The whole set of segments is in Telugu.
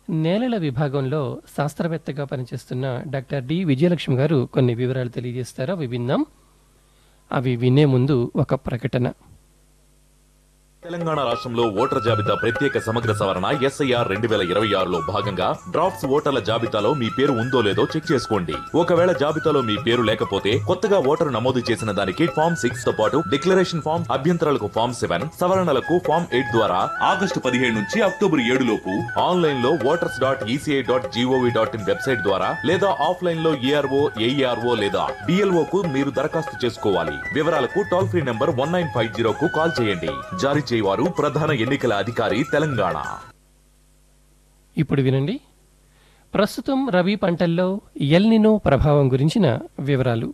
నేలల విభాగంలో శాస్త్రవేత్తగా పనిచేస్తున్న డాక్టర్ డి విజయలక్ష్మి గారు కొన్ని వివరాలు తెలియజేస్తారో అవి విందాం అవి వినే ముందు ఒక ప్రకటన తెలంగాణ రాష్ట్రంలో ఓటర్ జాబితా ప్రత్యేక సమగ్ర సవరణ ఎస్ఐఆర్ రెండు వేల ఇరవై ఆరులో భాగంగా డ్రాఫ్ట్స్ ఓటర్ల జాబితాలో మీ పేరు ఉందో లేదో చెక్ చేసుకోండి ఒకవేళ జాబితాలో మీ పేరు లేకపోతే కొత్తగా ఓటరు నమోదు చేసిన దానికి ఫామ్ సిక్స్ తో పాటు డిక్లరేషన్ ఫామ్ అభ్యంతరాలకు ఫామ్ సెవెన్ సవరణలకు ఫామ్ ఎయిట్ ద్వారా ఆగస్టు పదిహేడు నుంచి అక్టోబర్ ఏడు లోపు ఆన్లైన్ లో voters dot E C I dot G O V dot in website ద్వారా లేదా ఆఫ్లైన్ లో ఏఆర్ఓ ఏఈఆర్ఓ లేదా బిఎల్ఓ కు మీరు దరఖాస్తు చేసుకోవాలి వివరాలకు toll free number one nine five zero కు కాల్ చేయండి జారీ చేయవారు ప్రధాన ఎన్నికల అధికారి తెలంగాణ ఇప్పుడు వినండి ప్రస్తుతం రబీ పంటల్లో ఎల్నినో ప్రభావం గురించిన వివరాలు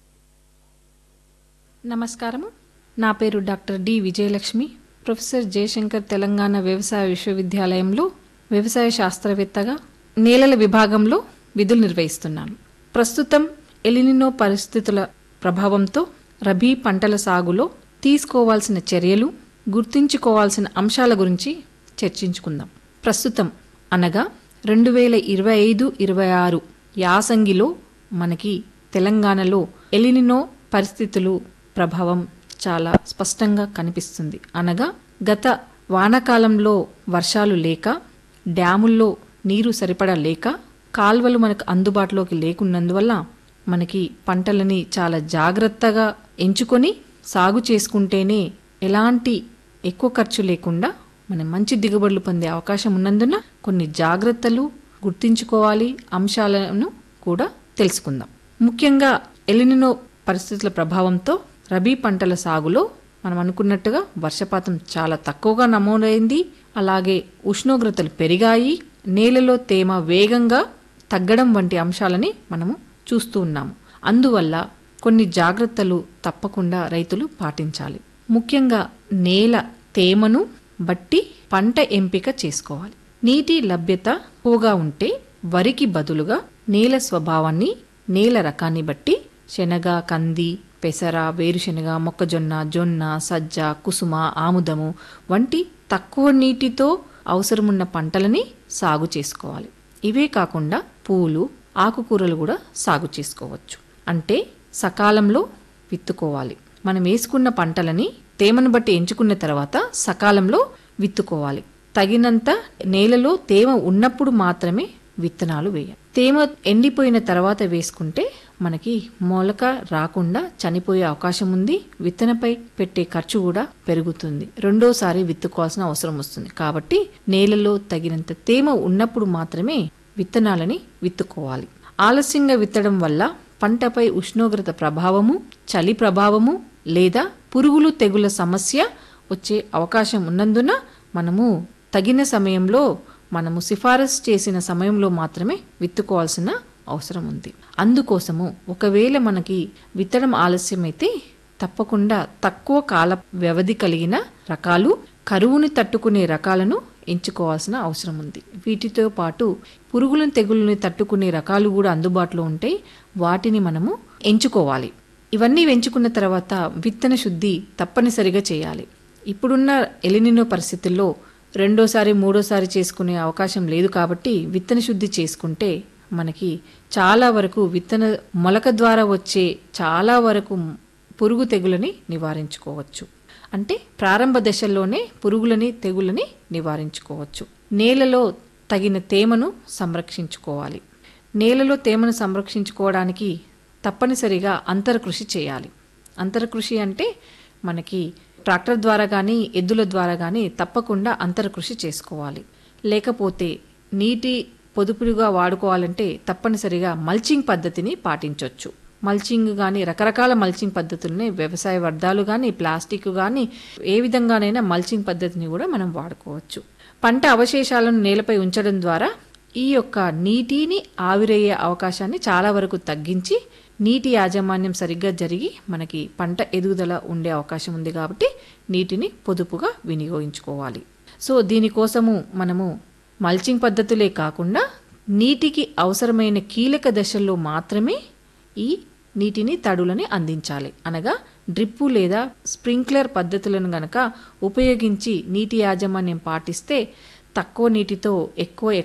నమస్కారము నా పేరు doctor D Vijayalakshmi professor Jayashankar Telangana వ్యవసాయ విశ్వవిద్యాలయంలో వ్యవసాయ శాస్త్రవేత్తగా నేలల విభాగంలో విధులు నిర్వహిస్తున్నాను ప్రస్తుతం ఎలినినో పరిస్థితుల ప్రభావంతో రబీ పంటల సాగులో తీసుకోవాల్సిన చర్యలు గుర్తుంచుకోవాల్సిన అంశాల గురించి చర్చించుకుందాం ప్రస్తుతం అనగా రెండు వేల ఇరవై ఐదు ఇరవై ఆరు యాసంగిలో మనకి తెలంగాణలో ఎలినినో పరిస్థితులు ప్రభావం చాలా స్పష్టంగా కనిపిస్తుంది అనగా గత వానాకాలంలో వర్షాలు లేక డ్యాముల్లో నీరు సరిపడా లేక కాల్వలు మనకు అందుబాటులోకి లేకున్నందువల్ల మనకి పంటలని చాలా జాగ్రత్తగా ఎంచుకొని సాగు చేసుకుంటేనే ఎలాంటి ఎక్కువ ఖర్చు లేకుండా మనం మంచి దిగుబడులు పొందే అవకాశం ఉన్నందున కొన్ని జాగ్రత్తలు గుర్తుంచుకోవాలి అంశాలను కూడా తెలుసుకుందాం ముఖ్యంగా ఎలినినో పరిస్థితుల ప్రభావంతో రబీ పంటల సాగులో మనం అనుకున్నట్టుగా వర్షపాతం చాలా తక్కువగా నమోదైంది అలాగే ఉష్ణోగ్రతలు పెరిగాయి నేలలో తేమ వేగంగా తగ్గడం వంటి అంశాలని మనము చూస్తూ ఉన్నాము అందువల్ల కొన్ని జాగ్రత్తలు తప్పకుండా రైతులు పాటించాలి ముఖ్యంగా నేల తేమను బట్టి పంట ఎంపిక చేసుకోవాలి నీటి లభ్యత ఎక్కువగా ఉంటే వరికి బదులుగా నేల స్వభావాన్ని నేల రకాన్ని బట్టి శనగ కంది పెసర వేరుశనగ మొక్కజొన్న జొన్న సజ్జ కుసుమ ఆముదము వంటి తక్కువ నీటితో అవసరమున్న పంటలని సాగు చేసుకోవాలి ఇవే కాకుండా పూలు ఆకుకూరలు కూడా సాగు చేసుకోవచ్చు అంటే సకాలంలో విత్తుకోవాలి మనం వేసుకున్న పంటలని తేమను బట్టి ఎంచుకున్న తర్వాత సకాలంలో విత్తుకోవాలి తగినంత నేలలో తేమ ఉన్నప్పుడు మాత్రమే విత్తనాలు వేయాలి తేమ ఎండిపోయిన తర్వాత వేసుకుంటే మనకి మొలక రాకుండా చనిపోయే అవకాశం ఉంది విత్తనపై పెట్టే ఖర్చు కూడా పెరుగుతుంది రెండోసారి విత్తుకోవాల్సిన అవసరం వస్తుంది కాబట్టి నేలలో తగినంత తేమ ఉన్నప్పుడు మాత్రమే విత్తనాలని విత్తుకోవాలి ఆలస్యంగా విత్తడం వల్ల పంటపై ఉష్ణోగ్రత ప్రభావము చలి ప్రభావము లేదా పురుగులు తెగుల సమస్య వచ్చే అవకాశం ఉన్నందున మనము తగిన సమయంలో మనము సిఫారసు చేసిన సమయంలో మాత్రమే విత్తుకోవాల్సిన అవసరం ఉంది అందుకోసము ఒకవేళ మనకి విత్తడం ఆలస్యమైతే తప్పకుండా తక్కువ కాల వ్యవధి కలిగిన రకాలు కరువుని తట్టుకునే రకాలను ఎంచుకోవాల్సిన అవసరం ఉంది వీటితో పాటు పురుగులను తెగుళ్ళని తట్టుకునే రకాలు కూడా అందుబాటులో ఉంటాయి వాటిని మనము ఎంచుకోవాలి ఇవన్నీ ఎంచుకున్న తర్వాత విత్తన శుద్ధి తప్పనిసరిగా చేయాలి ఇప్పుడున్న ఎలినినో పరిస్థితుల్లో రెండోసారి మూడోసారి చేసుకునే అవకాశం లేదు కాబట్టి విత్తన శుద్ధి చేసుకుంటే మనకి చాలా వరకు విత్తన మొలక ద్వారా వచ్చే చాలా వరకు పురుగు తెగులని నివారించుకోవచ్చు అంటే ప్రారంభ దశల్లోనే పురుగులని తెగులని నివారించుకోవచ్చు నేలలో తగిన తేమను సంరక్షించుకోవాలి నేలలో తేమను సంరక్షించుకోవడానికి తప్పనిసరిగా అంతరకృషి చేయాలి అంతరకృషి అంటే మనకి ట్రాక్టర్ ద్వారా కానీ ఎద్దుల ద్వారా కానీ తప్పకుండా అంతరకృషి చేసుకోవాలి లేకపోతే నీటి పొదుపుగా వాడుకోవాలంటే తప్పనిసరిగా మల్చింగ్ పద్ధతిని పాటించవచ్చు మల్చింగ్ కానీ రకరకాల మల్చింగ్ పద్ధతులని వ్యవసాయ వ్యర్థాలు కానీ ప్లాస్టిక్ కానీ ఏ విధంగానైనా మల్చింగ్ పద్ధతిని కూడా మనం వాడుకోవచ్చు పంట అవశేషాలను నేలపై ఉంచడం ద్వారా ఈ యొక్క నీటిని ఆవిరయ్యే అవకాశాన్ని చాలా వరకు తగ్గించి నీటి యాజమాన్యం సరిగ్గా జరిగి మనకి పంట ఎదుగుదల ఉండే అవకాశం ఉంది కాబట్టి నీటిని పొదుపుగా వినియోగించుకోవాలి సో దీనికోసము మనము మల్చింగ్ పద్ధతులే కాకుండా నీటికి అవసరమైన కీలక దశల్లో మాత్రమే ఈ నీటిని తడులని అందించాలి అనగా డ్రిప్పు లేదా స్ప్రింక్లర్ పద్ధతులను గనక ఉపయోగించి నీటి యాజమాన్యం పాటిస్తే తక్కువ నీటితో ఎక్కువ